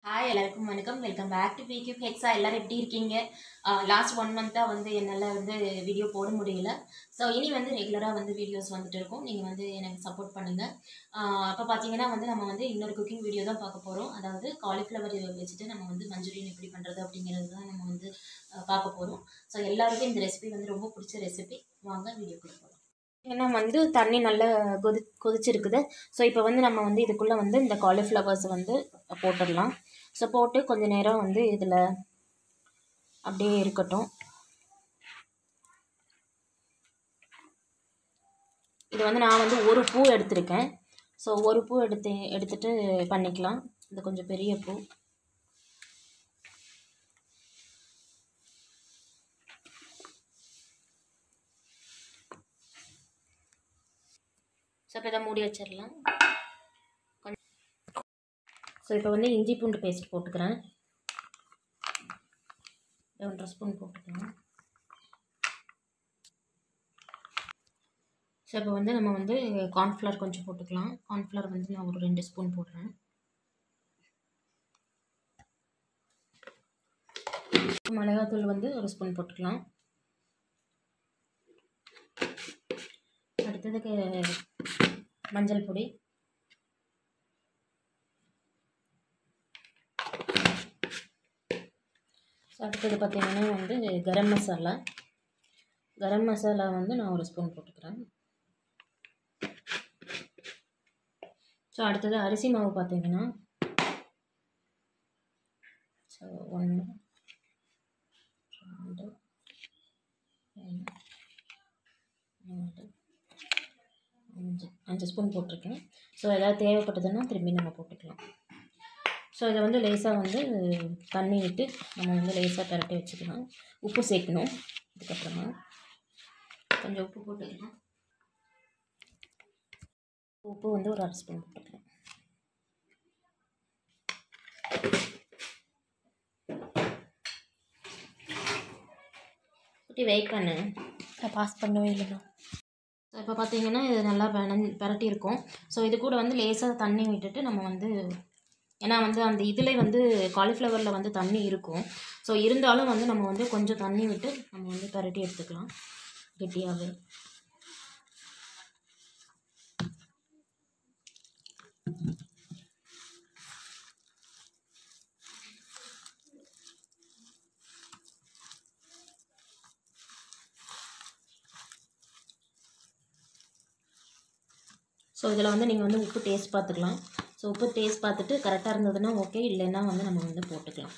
hi எல்லாருக்கும் வணக்கம் welcome back to பிக்யூ ஹெக்ஸா எல்லாரும் எப்படி இருக்கீங்க லாஸ்ட் ஒன் மந்த்தாக வந்து என்னால் வந்து வீடியோ போட முடியல ஸோ இனி வந்து ரெகுலராக வந்து வீடியோஸ் வந்துட்டு இருக்கும் நீங்கள் வந்து எனக்கு சப்போர்ட் பண்ணுங்கள் அப்போ பார்த்தீங்கன்னா வந்து நம்ம வந்து இன்னொரு குக்கிங் வீடியோ தான் பார்க்க போகிறோம் அதாவது காலிஃப்ளவர் வச்சுட்டு நம்ம வந்து மஞ்சூரியன் எப்படி பண்ணுறது அப்படிங்கிறது தான் நம்ம வந்து ஆஹ் பார்க்க போகிறோம் ஸோ எல்லாருக்கும் இந்த ரெசிபி வந்து ரொம்ப பிடிச்ச ரெசிபி வாங்க வீடியோ போகிறோம் ஏன்னா வந்து தண்ணி நல்லா கொதி கொதிச்சிருக்குது ஸோ இப்போ வந்து நம்ம வந்து இதுக்குள்ளே வந்து இந்த காலிஃப்ளவர்ஸ் வந்து போட்டுடலாம் ஸோ போட்டு கொஞ்ச நேரம் வந்து இதில் அப்படியே இருக்கட்டும் இது வந்து நான் வந்து ஒரு பூ எடுத்திருக்கேன் ஸோ ஒரு பூ எடுத்து எடுத்துட்டு பண்ணிக்கலாம் இது கொஞ்சம் பெரிய பூ ஸோ இப்போ இதை மூடி வச்சிடலாம் கொஞ்சம் ஸோ இப்போ வந்து இஞ்சி பூண்டு பேஸ்ட் போட்டுக்கிறேன் ஒன்றரை ஸ்பூன் போட்டுக்கலாம் ஸோ இப்போ வந்து நம்ம வந்து கார்ன்ஃப்ளவர் கொஞ்சம் போட்டுக்கலாம் கார்ன்ஃப்ளவர் வந்து நான் ஒரு ரெண்டு ஸ்பூன் போடுறேன் மிளகாத்தூள் வந்து ஒரு ஸ்பூன் போட்டுக்கலாம் அடுத்ததுக்கு மஞ்சள் பொடி ஸோ அடுத்தது பார்த்திங்கன்னா வந்து கரம் மசாலா கரம் மசாலா வந்து நான் ஒரு ஸ்பூன் போட்டுக்கிறேன் ஸோ அடுத்தது அரிசி மாவு பார்த்தீங்கன்னா ஸோ ஒன்று ரெண்டு மூணு நாலு அஞ்சு அஞ்சு ஸ்பூன் போட்டிருக்கேன் ஸோ ஏதாவது தேவைப்பட்டதுன்னா திரும்பி நம்ம போட்டுக்கலாம் ஸோ இதை வந்து லேசாக வந்து தண்ணி விட்டு நம்ம வந்து லேசாக பரட்டி வச்சுக்கலாம் உப்பு சேர்க்கணும் இதுக்கப்புறமா கொஞ்சம் உப்பு போட்டுக்கலாம் உப்பு வந்து ஒரு அரை ஸ்பூன் போட்டுக்கலாம் குட்டி வெயிட் பண்ணு நான் பாஸ் பண்ணவே இல்லைண்ணா இப்போ பார்த்தீங்கன்னா இது நல்லா பெனஞ் பரட்டி இருக்கும் ஸோ இது கூட வந்து லேசாக தண்ணி விட்டுட்டு நம்ம வந்து ஏன்னா வந்து அந்த இதில் வந்து காலிஃப்ளவரில் வந்து தண்ணி இருக்கும் ஸோ இருந்தாலும் வந்து நம்ம வந்து கொஞ்சம் தண்ணி விட்டு நம்ம வந்து பரட்டி எடுத்துக்கலாம் கெட்டியாகவே ஸோ இதில் வந்து நீங்கள் வந்து உப்பு டேஸ்ட் பார்த்துக்கலாம் ஸோ உப்பு டேஸ்ட் பார்த்துட்டு கரெக்டாக இருந்ததுன்னா ஓகே இல்லைன்னா வந்து நம்ம வந்து போட்டுக்கலாம்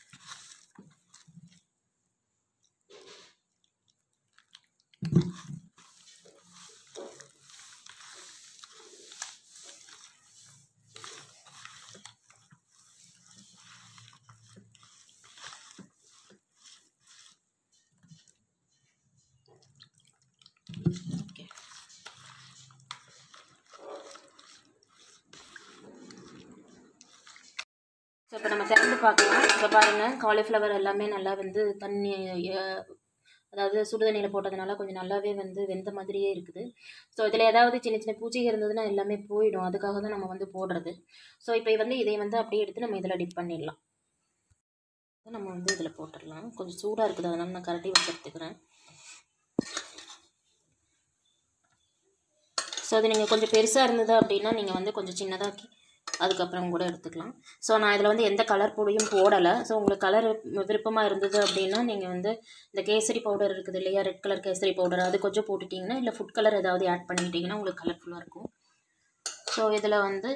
ஓகே ஸோ இப்போ நம்ம திறந்து பார்க்கலாம் இப்போ பாருங்கள் காலிஃப்ளவர் எல்லாமே நல்லா வந்து தண்ணி அஹ், அதாவது சுடுதண்ணியில் போட்டதுனால கொஞ்சம் நல்லாவே வந்து வெந்த மாதிரியே இருக்குது ஸோ இதில் ஏதாவது சின்ன சின்ன பூச்சிகள் இருந்ததுன்னா எல்லாமே போயிடும் அதுக்காக தான் நம்ம வந்து போடுறது ஸோ இப்போ வந்து இதை வந்து அப்படியே எடுத்து நம்ம இதில் டிப் பண்ணிடலாம் நம்ம வந்து இதில் போட்டுடலாம் கொஞ்சம் சூடாக இருக்குது அதனால நான் கரண்டி வச்சு எடுத்துக்கிறேன் ஸோ அது நீங்கள் கொஞ்சம் பெருசாக இருந்தது அப்படின்னா நீங்கள் வந்து கொஞ்சம் சின்னதாக்கி அதுக்கப்புறம் கூட எடுத்துக்கலாம் ஸோ நான் இதில் வந்து எந்த கலர் பொடியும் போடலை ஸோ உங்களுக்கு கலர் விருப்பமாக இருந்தது அப்படின்னா நீங்கள் வந்து இந்த கேசரி பவுடர் இருக்குது இல்லையா ரெட் கலர் கேசரி பவுடர் அது கொஞ்சம் போட்டுட்டிங்கன்னா இல்லை ஃபுட் கலர் ஏதாவது ஆட் பண்ணிட்டீங்கன்னா உங்களுக்கு கலர்ஃபுல்லாக இருக்கும் ஸோ இதில் வந்து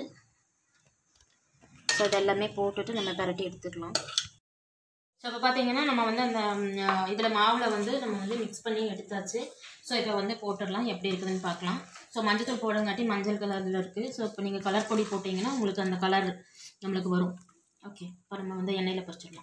ஸோ இதெல்லாமே போட்டுட்டு நம்ம பரட்டி எடுத்துக்கலாம் ஸோ இப்போ பார்த்தீங்கன்னா நம்ம வந்து அந்த இதில் மாவில் வந்து நம்ம வந்து மிக்ஸ் பண்ணி எடுத்தாச்சு ஸோ இப்போ வந்து போட்டுடலாம் எப்படி இருக்குதுன்னு பார்க்கலாம் ஸோ மஞ்சத்தூள் போடங்காட்டி மஞ்சள் கலரில் இருக்குது ஸோ இப்போ நீங்கள் கலர் பொடி போட்டிங்கன்னா உங்களுக்கு அந்த கலர் நம்மளுக்கு வரும் ஓகே இப்போ நம்ம வந்து எண்ணெயில் பொரிச்சிடலாம்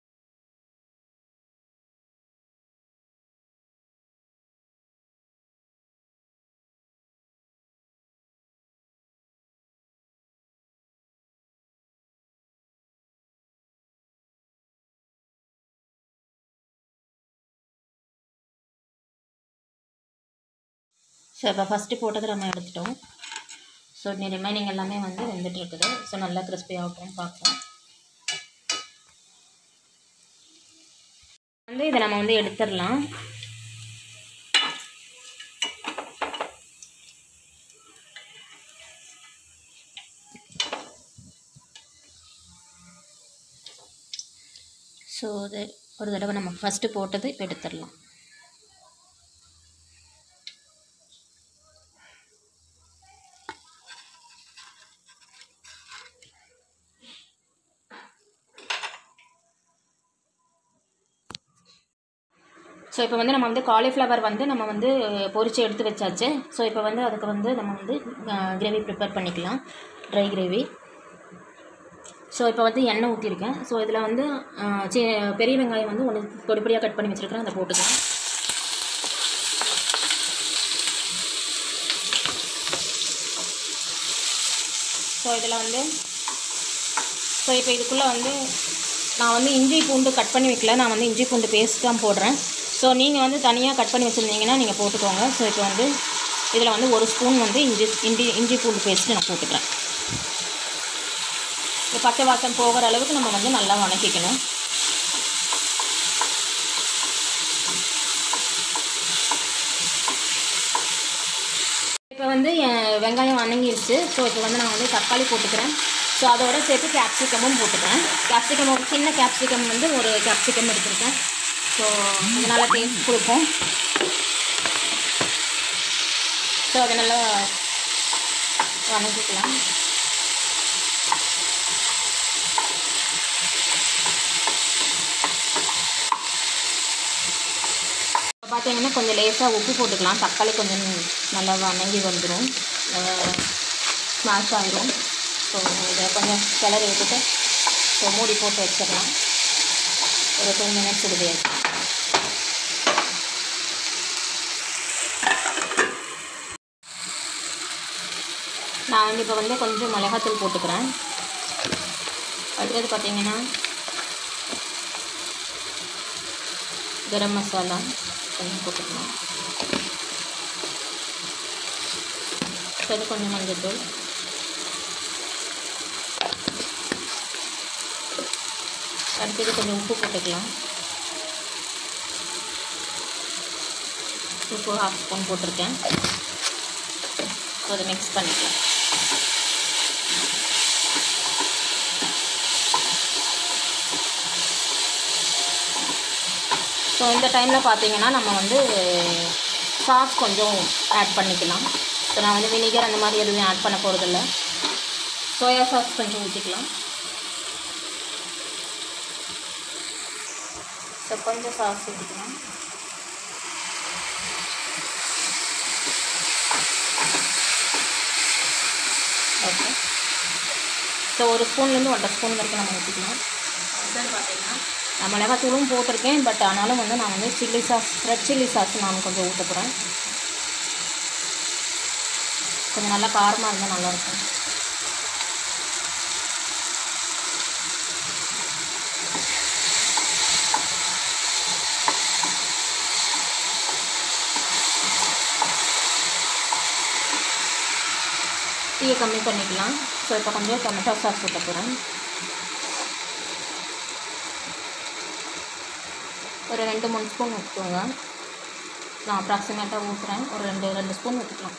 ஸோ இப்போ ஃபஸ்ட்டு போட்டது நம்ம எடுத்துட்டோம் ஸோ நீ ரிமைனிங் எல்லாமே வந்து வெந்துட்டு இருக்குது ஸோ நல்லா கிறிஸ்பி ஆகட்டும் பார்க்கலாம் வந்து இதை நம்ம வந்து எடுத்துடலாம் ஸோ இது ஒரு தடவை நம்ம ஃபஸ்ட்டு போட்டது இப்போ எடுத்துடலாம் ஸோ இப்போ வந்து நம்ம வந்து காலிஃப்ளவர் வந்து நம்ம வந்து பொரிச்சு எடுத்து வச்சாச்சு ஸோ இப்போ வந்து அதுக்கு வந்து நம்ம வந்து கிரேவி ப்ரிப்பேர் பண்ணிக்கலாம் ட்ரை கிரேவி ஸோ இப்போ வந்து எண்ணெய் ஊற்றிருக்கேன் ஸோ இதில் வந்து அஹ், சி பெரிய வெங்காயம் வந்து ஒன்று பொடி பொடியாக கட் பண்ணி வச்சுருக்கிறேன் அதை போட்டுக்கலாம் ஸோ இதில் வந்து ஸோ இப்போ இதுக்குள்ளே வந்து நான் வந்து இஞ்சி பூண்டு கட் பண்ணி வைக்கல நான் வந்து இஞ்சி பூண்டு பேஸ்ட் தான் போடுறேன் ஸோ நீங்கள் வந்து தனியாக கட் பண்ணி வச்சுருந்தீங்கன்னா நீங்கள் போட்டுக்கோங்க ஸோ இப்போ வந்து இதில் வந்து ஒரு ஸ்பூன் வந்து இஞ்சி இஞ்சி இஞ்சி பூண்டு பேஸ்ட்டு நான் போட்டுக்கிறேன் இந்த பச்சை வாசம் போகிற அளவுக்கு நம்ம வந்து நல்லா வணக்கிக்கணும் இப்போ வந்து என் வெங்காயம் வணங்கிருச்சு ஸோ இப்போ வந்து நான் வந்து தக்காளி போட்டுக்கிறேன் ஸோ அதோட சேர்த்து கேப்சிகமும் போட்டுக்கிறேன் கேப்சிகம் ஒரு சின்ன கேப்சிகம் வந்து ஒரு கேப்சிகம் எடுத்திருக்கேன் ஸோ அது நல்லா டேஸ்ட் கொடுக்கும் ஸோ அதை நல்லா வணக்கிக்கலாம் இப்போ பார்த்தீங்கன்னா கொஞ்சம் லேசாக உப்பு போட்டுக்கலாம் தக்காளி கொஞ்சம் நல்லா வணங்கி வந்துடும் ஸ்மாஷ் ஆகிரும் ஸோ இதை கொஞ்சம் கிளறி விட்டுட்டு ஸோ மூடி போட்டு வச்சிடலாம் ஒரு டூ மினிட்ஸ் இது நான் வந்து இப்போ வந்து கொஞ்சம் மிளகாத்தூள் போட்டுக்கிறேன் அடுத்தது பார்த்தீங்கன்னா கரம் மசாலா கொஞ்சம் போட்டுக்கலாம் சரி கொஞ்சம் மஞ்சத்தூள் அடுத்தது கொஞ்சம் உப்பு போட்டுக்கலாம் உப்பு ஹாஃப் ஸ்பூன் போட்டிருக்கேன் ஸோ அதை மிக்ஸ் பண்ணிக்கலாம் ஸோ இந்த டைமில் பார்த்தீங்கன்னா நம்ம வந்து சாஸ் கொஞ்சம் ஆட் பண்ணிக்கலாம் ஸோ நான் வந்து வினிகர் அந்த மாதிரி எதுவும் ஆட் பண்ண போகிறதில்ல சோயா சாஸ் கொஞ்சம் ஊற்றிக்கலாம் ஸோ கொஞ்சம் சாஸ் ஊற்றிக்கலாம் ஓகே ஸோ ஒரு ஸ்பூன்லேருந்து ஒன்றரை ஸ்பூன் வரைக்கும் நம்ம ஊற்றிக்கலாம் அடுத்தது பார்த்தீங்கன்னா நான் மிளகாத்தூளும் போட்டிருக்கேன் பட் ஆனாலும் வந்து நான் வந்து chilli sauce red chilli sauce நான் கொஞ்சம் ஊற்ற போகிறேன் கொஞ்சம் நல்லா காரமாக இருந்தால் நல்லாயிருக்கும் தீயை கம்மி பண்ணிக்கலாம் ஸோ இப்போ கொஞ்சம் டொமேட்டோ சாஸ் ஊற்ற போகிறேன் ஒரு ரெண்டு மூணு ஸ்பூன் ஊற்றுக்கோங்க நான் அப்ராக்சிமேட்டாக ஊற்றுறேன் ஒரு ரெண்டு ரெண்டு ஸ்பூன் ஊற்றிக்கலாம்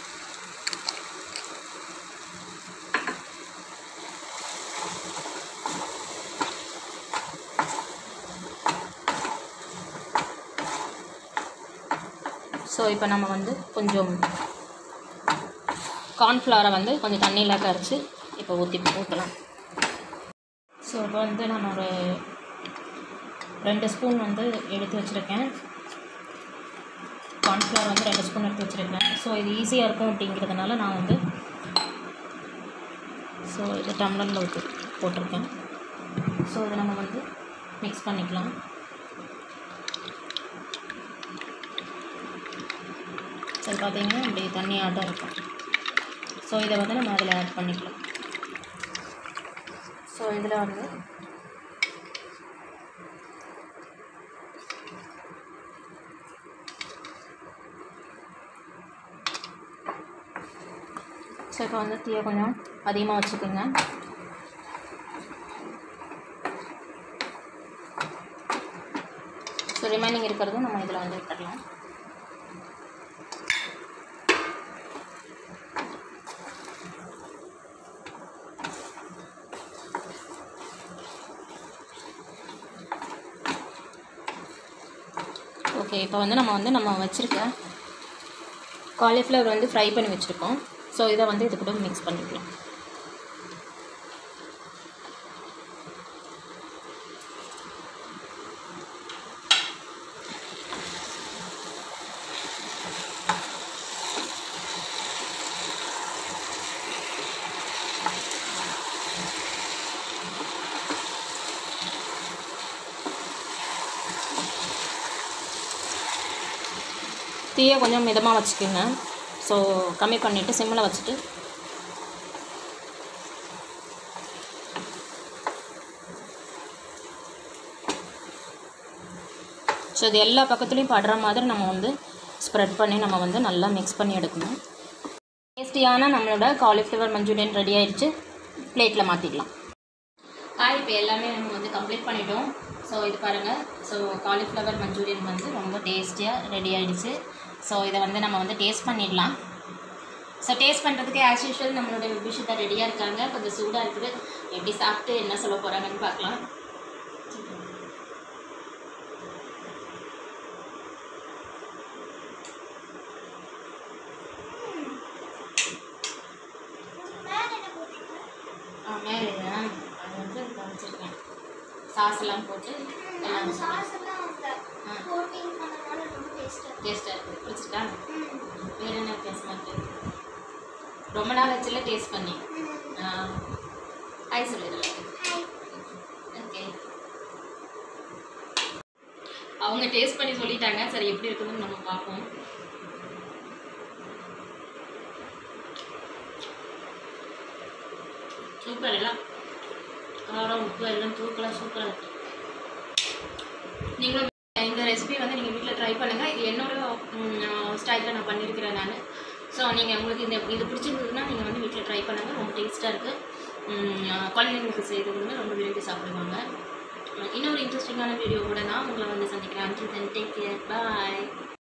ஸோ இப்போ நம்ம வந்து கொஞ்சம் கார்ன்ஃப்ளவரை வந்து கொஞ்சம் தண்ணியில் கரைச்சி இப்போ ஊற்றி ஊற்றலாம் ஸோ இப்போ வந்து நான் ஒரு ரெண்டு ஸ்பூன் வந்து எடுத்து வச்சுருக்கேன் கார்ன்ஃப்ளவர் வந்து ரெண்டு ஸ்பூன் எடுத்து வச்சுருக்கேன் ஸோ இது ஈஸியாக இருக்கும் அப்படிங்கிறதுனால நான் வந்து ஸோ இது டம்ளரில் ஊற்றி போட்டிருக்கேன் ஸோ இதை நம்ம வந்து மிக்ஸ் பண்ணிக்கலாம் சரி பார்த்தீங்கன்னா இப்படி தண்ணி ஆட்டம் இருக்கும் ஸோ இதை வந்து நம்ம அதில் ஆட் பண்ணிக்கலாம் ஸோ இதில் வந்து ஸோ இப்போ வந்து தீயை கொஞ்சம் அதிகமாக வச்சுக்கோங்க ஸோ ரிமைனிங் இருக்கிறதும் நம்ம இதில் வந்து விட்டுடலாம் ஓகே இப்போ வந்து நம்ம வந்து நம்ம வச்சுருக்க காலிஃப்ளவர் வந்து ஃப்ரை பண்ணி வச்சுருக்கோம் ஸோ இதை வந்து இது கூட மிக்ஸ் பண்ணிக்கலாம் தீயை கொஞ்சம் மிதமாக வச்சுக்கோங்க ஸோ கம்மி பண்ணிவிட்டு சிம்மில் வச்சுட்டு ஸோ இது எல்லா பக்கத்துலேயும் படுற மாதிரி நம்ம வந்து ஸ்ப்ரெட் பண்ணி நம்ம வந்து நல்லா மிக்ஸ் பண்ணி எடுக்கணும் டேஸ்டியான நம்மளோட காலிஃப்ளவர் மஞ்சூரியன் ரெடி ஆயிடுச்சு பிளேட்டில் மாற்றிடலாம் ஹாய் இப்போ எல்லாமே நம்ம வந்து கம்ப்ளீட் பண்ணிட்டோம் ஸோ இது பாருங்கள் ஸோ காலிஃப்ளவர் மஞ்சூரியன் வந்து ரொம்ப டேஸ்டியாக ரெடி ஆயிடுச்சு ஸோ இதை வந்து நம்ம வந்து டேஸ்ட் பண்ணிடலாம் ஸோ டேஸ்ட் பண்ணுறதுக்கு ஆஸ் யூஷுவல் நம்மளோட விஷயத்தை ரெடியாக இருக்காங்க கொஞ்சம் சூடாக இருக்குது எப்படி சாப்பிட்டு என்ன சொல்ல போகிறாங்கன்னு பார்க்கலாம் ஆ மேலே அது வந்து காமிச்சிருக்கேன் சாஸ் எல்லாம் போட்டு எல்லாம் டேஸ்ட்டாக இருக்குது பிடிச்சிருக்கா வேறு என்ன வித்தியாசமாக இருக்குது ரொம்ப நாள் ஆச்சுல டேஸ்ட் பண்ணி ஹாய் சொல்லிடலாம் ஓகே அவங்க டேஸ்ட் பண்ணி சொல்லிட்டாங்க சரி எப்படி இருக்குதுன்னு நம்ம பார்ப்போம் சூப்பர் எல்லாம் காரம் உப்பு எல்லாம் தூக்கலாக சூப்பராக இருக்கு நீங்களும் இந்த ரெசிபி வந்து நீங்கள் வீட்டில் ட்ரை பண்ணுங்கள் இது என்னோட ஸ்டைலில் நான் பண்ணியிருக்கிறேன் நான் ஸோ நீங்கள் உங்களுக்கு இந்த இது பிடிச்சிருந்ததுன்னா நீங்கள் வந்து வீட்டில் ட்ரை பண்ணுங்கள் ரொம்ப டேஸ்ட்டாக இருக்குது குழந்தைங்களுக்கு செய்ததுன்னு ரொம்ப விரும்பி சாப்பிடுவாங்க இன்னொரு இன்ட்ரெஸ்டிங்கான வீடியோ கூட நான் உங்களை வந்து சந்திக்கிறேன் and then take care bye